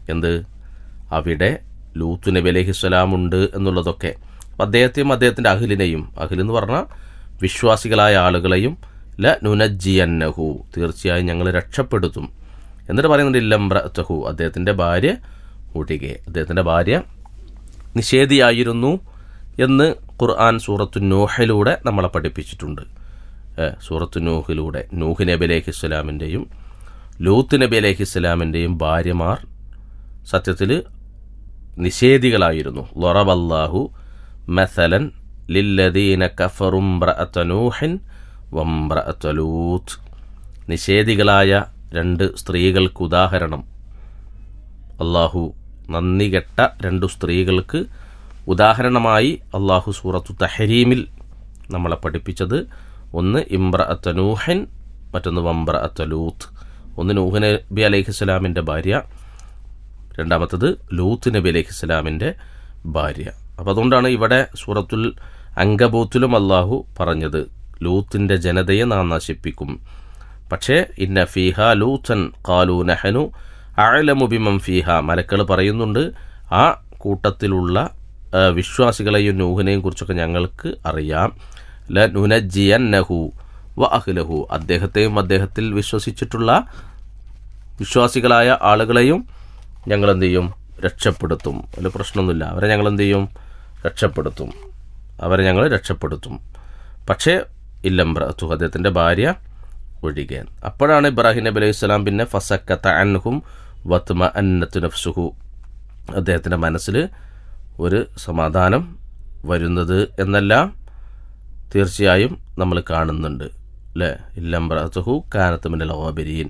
എന്ത് അവിടെ ലൂത്ത് നബി അലഹിസ്സലാം ഉണ്ട് എന്നുള്ളതൊക്കെ അപ്പം അദ്ദേഹത്തെയും അദ്ദേഹത്തിൻ്റെ അഖിലിനെയും അഖിൽ എന്ന് പറഞ്ഞാൽ വിശ്വാസികളായ ആളുകളെയും ല നുനജിയന്നഹു തീർച്ചയായും ഞങ്ങൾ രക്ഷപ്പെടുത്തും എന്നിട്ട് പറയുന്നുണ്ട് ഇല്ലംബ്രഹു അദ്ദേഹത്തിൻ്റെ ഭാര്യ ഒഴികെ അദ്ദേഹത്തിൻ്റെ ഭാര്യ നിഷേധിയായിരുന്നു എന്ന് ഖുർആൻ സൂറത്തു നൂഹിലൂടെ നമ്മളെ പഠിപ്പിച്ചിട്ടുണ്ട് ഏ, സൂറത്തു നൂഹിലൂടെ നൂഹ് നബി അലൈഹി ഇസ്ലാമിൻ്റെയും ലൂത്ത് നബി അലൈഹി ഇസ്ലാമിൻ്റെയും ഭാര്യമാർ സത്യത്തിൽ നിഷേധികളായിരുന്നു ലൊറബല്ലാഹു മസലൻ ലില്ലദീന കഫറുംബ്രഅത്ത നൂഹിൻ വംബ്രഅത്ത ലൂത്ത് നിഷേധികളായ രണ്ട് സ്ത്രീകൾക്ക് ഉദാഹരണം അള്ളാഹു നന്ദി കെട്ട രണ്ടു സ്ത്രീകൾക്ക് ഉദാഹരണമായി അള്ളാഹു സൂറത്തു തഹരീമിൽ നമ്മളെ പഠിപ്പിച്ചത് ഒന്ന് ഇംബ്ര അത്തനൂഹൻ മറ്റൊന്ന് വംബ്ര അത്തലൂത്ത് ഒന്ന് നൂഹ് നബി അലൈഹിസ്സലാമിൻ്റെ ഭാര്യ രണ്ടാമത്തത് ലൂത്ത് നബി അലൈഹിസ്സലാമിൻ്റെ ഭാര്യ അപ്പം അതുകൊണ്ടാണ് ഇവിടെ സൂറത്തുൽ അങ്കബൂത്തിലും അള്ളാഹു പറഞ്ഞത് ലൂത്തിൻ്റെ ജനതയെ നാം നശിപ്പിക്കും പക്ഷേ ഇന്ന ഫീഹ ലൂത്തൻ കാലു നഹനു അഴലമു ബിമം ഫീഹ മലക്കൾ പറയുന്നുണ്ട് ആ കൂട്ടത്തിലുള്ള ആ, വിശ്വാസികളെയും നൂഹിനെയും കുറിച്ചൊക്കെ ഞങ്ങൾക്ക് അറിയാം ല നുനജിയൻ നഹു വ അഹ്ലഹു അദ്ദേഹത്തെയും അദ്ദേഹത്തിൽ വിശ്വസിച്ചിട്ടുള്ള വിശ്വാസികളായ ആളുകളെയും ഞങ്ങൾ എന്ത് ചെയ്യും രക്ഷപ്പെടുത്തും അതിൽ പ്രശ്നമൊന്നുമില്ല അവരെ ഞങ്ങൾ എന്ത് ചെയ്യും രക്ഷപ്പെടുത്തും അവരെ ഞങ്ങൾ രക്ഷപ്പെടുത്തും പക്ഷേ ഇല്ലംബ്രത്തു അദ്ദേഹത്തിൻ്റെ ഭാര്യ ഒഴികെ അപ്പോഴാണ് ഇബ്രാഹിം നബി അലൈഹി സ്വലാം പിന്നെ ഫസക്കത്ത അൻഹും വത്മ അന്നത്തു നഫ്സുഹു അദ്ദേഹത്തിൻ്റെ മനസ്സിൽ ഒരു സമാധാനം വരുന്നത് എന്നെല്ലാം തീർച്ചയായും നമ്മൾ കാണുന്നുണ്ട് അല്ലേ ഇല്ലംബ്രത്തുഹു കാനത്തുമിൻ്റെ ലോബരീൻ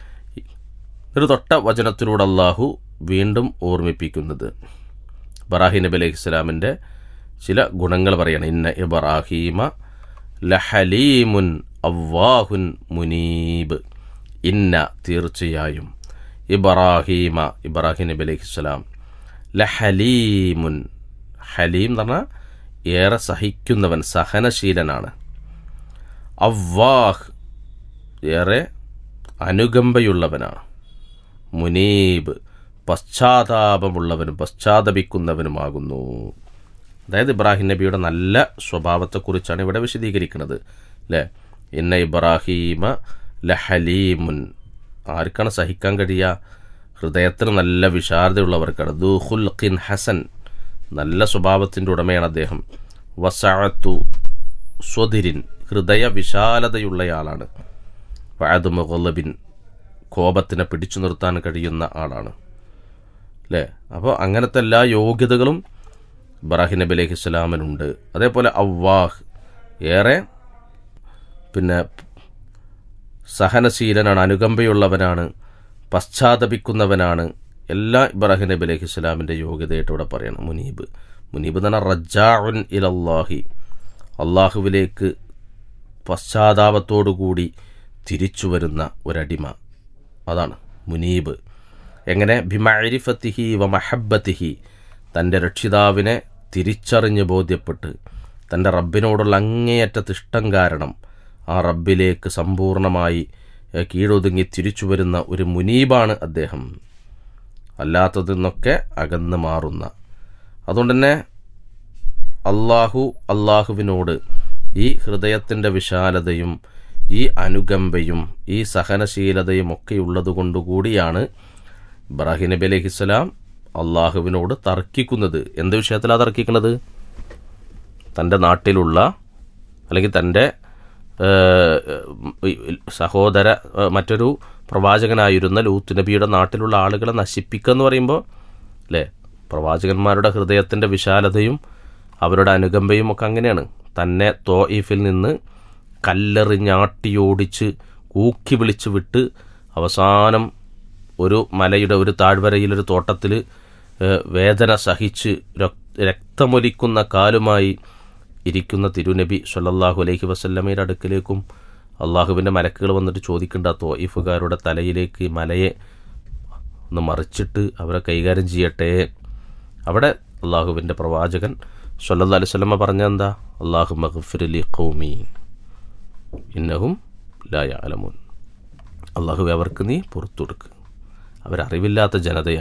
ഒരു തൊട്ട വചനത്തിലൂടെ അള്ളാഹു വീണ്ടും ഓർമ്മിപ്പിക്കുന്നത് ഇബ്രാഹിം നബി അലൈഹി ഇസ്ലാമിൻ്റെ ചില ഗുണങ്ങൾ പറയണം ഇന്ന ഇബ്രാഹീമ ലഹലീമുൻ അവ്വാഹുൻ മുനീബ് ഇന്ന തീർച്ചയായും ഇബ്രാഹീമ ഇബ്രാഹിം നബി അലൈഹി ഇസ്ലാം ലഹലീമുൻ ഹലീം എന്ന് പറഞ്ഞാൽ ഏറെ സഹിക്കുന്നവൻ സഹനശീലനാണ് അവ്വാഹ് ഏറെ അനുകമ്പയുള്ളവനാണ് മുനീബ് പശ്ചാത്താപമുള്ളവനും പശ്ചാത്തപിക്കുന്നവനുമാകുന്നു അതായത് ഇബ്രാഹിം നബിയുടെ നല്ല സ്വഭാവത്തെക്കുറിച്ചാണ് ഇവിടെ വിശദീകരിക്കുന്നത് അല്ലേ ഇന്ന ഇബ്രാഹീമ ലഹലീമുൻ ആർക്കാണ് സഹിക്കാൻ കഴിയുക ഹൃദയത്തിന് നല്ല വിശാരതയുള്ളവർക്കാണ് ദുഹുൽഖിൻ ഹസൻ നല്ല സ്വഭാവത്തിൻ്റെ ഉടമയാണ് അദ്ദേഹം വസാഅത്തു സ്വതിരിൻ ഹൃദയ വിശാലതയുള്ളയാളാണ് വഅദ് മുഗല്ലബിൻ കോപത്തിനെ പിടിച്ചു നിർത്താൻ കഴിയുന്ന ആളാണ് അല്ലേ അപ്പോൾ അങ്ങനത്തെ എല്ലാ യോഗ്യതകളും ഇബ്രാഹിം നബി അലൈഹി സ്വലാമിനുണ്ട് അതേപോലെ അവ്വാഹ് ഏറെ പിന്നെ സഹനശീലനാണ് അനുകമ്പയുള്ളവനാണ് പശ്ചാത്തപിക്കുന്നവനാണ് എല്ലാ ഇബ്രാഹിം നബി അലൈഹി സ്വലാമിൻ്റെ യോഗ്യതയായിട്ട് ഇവിടെ പറയണം മുനീബ് മുനീബ് എന്ന് പറഞ്ഞാൽ റജാഉൻ ഇലല്ലാഹി അള്ളാഹുവിലേക്ക് പശ്ചാത്താപത്തോടുകൂടി തിരിച്ചു വരുന്ന ഒരടിമ അതാണ് മുനീബ് എങ്ങനെ ബിമരിഫത്തിഹി വ മഹബത്തിഹി തൻ്റെ രക്ഷിതാവിനെ തിരിച്ചറിഞ്ഞ് ബോധ്യപ്പെട്ട് തൻ്റെ റബ്ബിനോടുള്ള അങ്ങേയറ്റത്ത് ഇഷ്ടം കാരണം ആ റബ്ബിലേക്ക് സമ്പൂർണമായി ഏഹ്, കീഴൊതുങ്ങി തിരിച്ചു വരുന്ന ഒരു മുനീബാണ് അദ്ദേഹം അല്ലാത്തതിൽ നിന്നൊക്കെ അകന്ന് മാറുന്ന അതുകൊണ്ട് തന്നെ അള്ളാഹു അള്ളാഹുവിനോട് ഈ ഹൃദയത്തിൻ്റെ വിശാലതയും ഈ അനുകമ്പയും ഈ സഹനശീലതയും ഒക്കെ ഉള്ളതുകൊണ്ടുകൂടിയാണ് ഇബ്രാഹിം നബി അലൈഹിസ്സലാം അള്ളാഹുവിനോട് തർക്കിക്കുന്നത് എന്ത് വിഷയത്തിലാണ് തർക്കിക്കുന്നത് തൻ്റെ നാട്ടിലുള്ള അല്ലെങ്കിൽ തൻ്റെ ഏഹ്, സഹോദര ഏഹ്, മറ്റൊരു പ്രവാചകനായിരുന്ന ലൂത്ത് നബിയുടെ നാട്ടിലുള്ള ആളുകളെ നശിപ്പിക്കുക എന്ന് പറയുമ്പോൾ അല്ലേ പ്രവാചകന്മാരുടെ ഹൃദയത്തിൻ്റെ വിശാലതയും അവരുടെ അനുകമ്പയും ഒക്കെ അങ്ങനെയാണ് തന്നെ തോയിഫിൽ നിന്ന് കല്ലെറിഞ്ഞാട്ടിയോടിച്ച് കൂക്കി വിളിച്ച് വിട്ട് അവസാനം ഒരു മലയുടെ ഒരു താഴ്വരയിലൊരു തോട്ടത്തിൽ വേദന സഹിച്ച് രക്- രക്തമൊലിക്കുന്ന കാലുമായി ഇരിക്കുന്ന തിരുനബി സല്ലല്ലാഹു അലൈഹി വസല്ലമയുടെ അടുക്കിലേക്കും അള്ളാഹുവിൻ്റെ മലക്കുകൾ വന്നിട്ട് ചോദിക്കേണ്ട തോയിഫുകാരുടെ തലയിലേക്ക് ഈ മലയെ ഒന്ന് മറിച്ചിട്ട് അവരെ കൈകാര്യം ചെയ്യട്ടെ അവിടെ അള്ളാഹുവിൻ്റെ പ്രവാചകൻ സല്ലല്ലാഹു അലൈഹി വസല്ലമ പറഞ്ഞ എന്താ അള്ളാഹു മഗ്ഫിർലി ഖൗമി ഇന്നഹും ലാ യഅലമൂൻ അള്ളാഹു അവർക്ക് നീ പുറത്തു കൊടുക്കുക അവരറിവില്ലാത്ത ജനതയാണ്